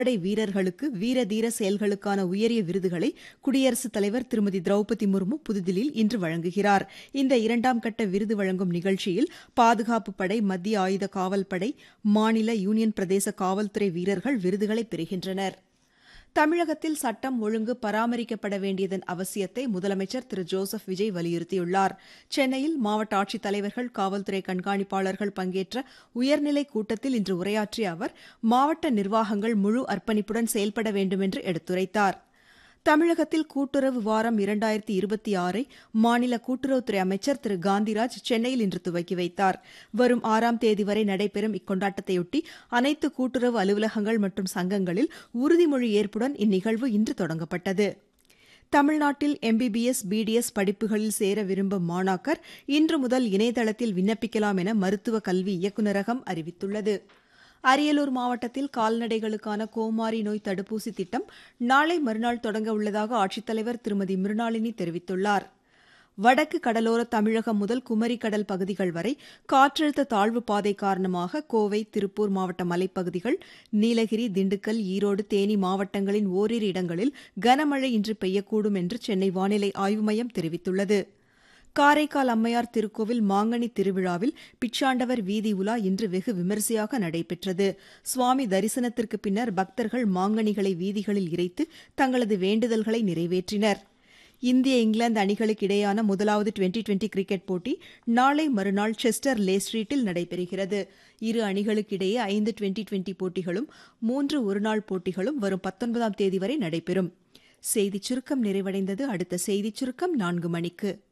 படை வீரர்களுக்கு வீர தீர செயல்களுக்கான உயரிய விருதுகளை குடியரசுத் தலைவர் திருமதி திரௌபதி முர்மு புதுதில்லியில் இன்று வழங்குகிறார் இந்த இரண்டாம் கட்ட விருது வழங்கும் நிகழ்ச்சியில் பாதுகாப்பு படை மத்திய ஆயுத காவல் படை மாநில யூனியன் பிரதேச காவல்துறை வீரர்கள் விருதுகளை பெறுகின்றனர் தமிழகத்தில் சட்டம் ஒழுங்கு பராமரிக்கப்பட வேண்டியதன் அவசியத்தை முதலமைச்சர் திரு ஜோசப் விஜய் வலியுறுத்தியுள்ளார் சென்னையில் மாவட்ட ஆட்சித் தலைவர்கள் காவல்துறை கண்காணிப்பாளர்கள் பங்கேற்ற உயர்நிலைக் கூட்டத்தில் இன்று உரையாற்றிய அவர் மாவட்ட நிர்வாகங்கள் முழு அர்ப்பணிப்புடன் செயல்பட வேண்டுமென்று எடுத்துரைத்தார் தமிழகத்தில் கூட்டுறவு வாரம் இரண்டாயிரத்தி இருபத்தி ஆறை மாநில கூட்டுறவுத்துறை அமைச்சர் திரு காந்திராஜ் சென்னையில் இன்று துவக்கி வைத்தார் வரும் ஆறாம் தேதி வரை நடைபெறும் இக்கொண்டாட்டத்தையொட்டி அனைத்து கூட்டுறவு அலுவலகங்கள் மற்றும் சங்கங்களில் உறுதிமொழி ஏற்புடன் இந்நிகழ்வு இன்று தொடங்கப்பட்டது தமிழ்நாட்டில் எம்பிபிஎஸ் பிடிஎஸ் படிப்புகளில் சேர விரும்பும் மாணாக்கர் இன்று முதல் இணையதளத்தில் விண்ணப்பிக்கலாம் என மருத்துவ கல்வி இயக்குநரகம் அறிவித்துள்ளது அரியலூர் மாவட்டத்தில் கால்நடைகளுக்கான கோமாரி நோய் தடுப்பூசி திட்டம் நாளை மறுநாள் தொடங்க உள்ளதாக ஆட்சித்தலைவர் திருமதி மிருணாளினி தெரிவித்துள்ளார் வடக்கு கடலோர தமிழகம் முதல் குமரி கடல் பகுதிகள் வரை காற்றழுத்த தாழ்வு பாதை காரணமாக கோவை திருப்பூர் மாவட்ட மலைப்பகுதிகள் நீலகிரி திண்டுக்கல் ஈரோடு தேனி மாவட்டங்களின் ஓரிரு இடங்களில் கனமழை இன்று பெய்யக்கூடும் என்று சென்னை வானிலை ஆய்வு மையம் தெரிவித்துள்ளது காரைக்கால் அம்மையார் திருக்கோவில் மாங்கனி திருவிழாவில் பிச்சாண்டவர் வீதி உலா இன்று வெகு விமரிசையாக நடைபெற்றது சுவாமி தரிசனத்திற்கு பின்னர் பக்தர்கள் மாங்கனிகளை வீதிகளில் இறைத்து தங்களது வேண்டுதல்களை நிறைவேற்றினர் இந்திய இங்கிலாந்து அணிகளுக்கு இடையேயான முதலாவது டுவெண்டி டுவெண்டி கிரிக்கெட் போட்டி நாளை மறுநாள் செஸ்டர் லே ஸ்ட்ரீட்டில் நடைபெறுகிறது இரு அணிகளுக்கு இடையே ஐந்து டுவெண்டி டுவெண்டி போட்டிகளும் மூன்று ஒருநாள் போட்டிகளும் வரும் பத்தொன்பதாம் தேதி வரை நடைபெறும் செய்திச் சுருக்கம் நிறைவடைந்தது அடுத்த செய்திச் சுருக்கம் நான்கு மணிக்கு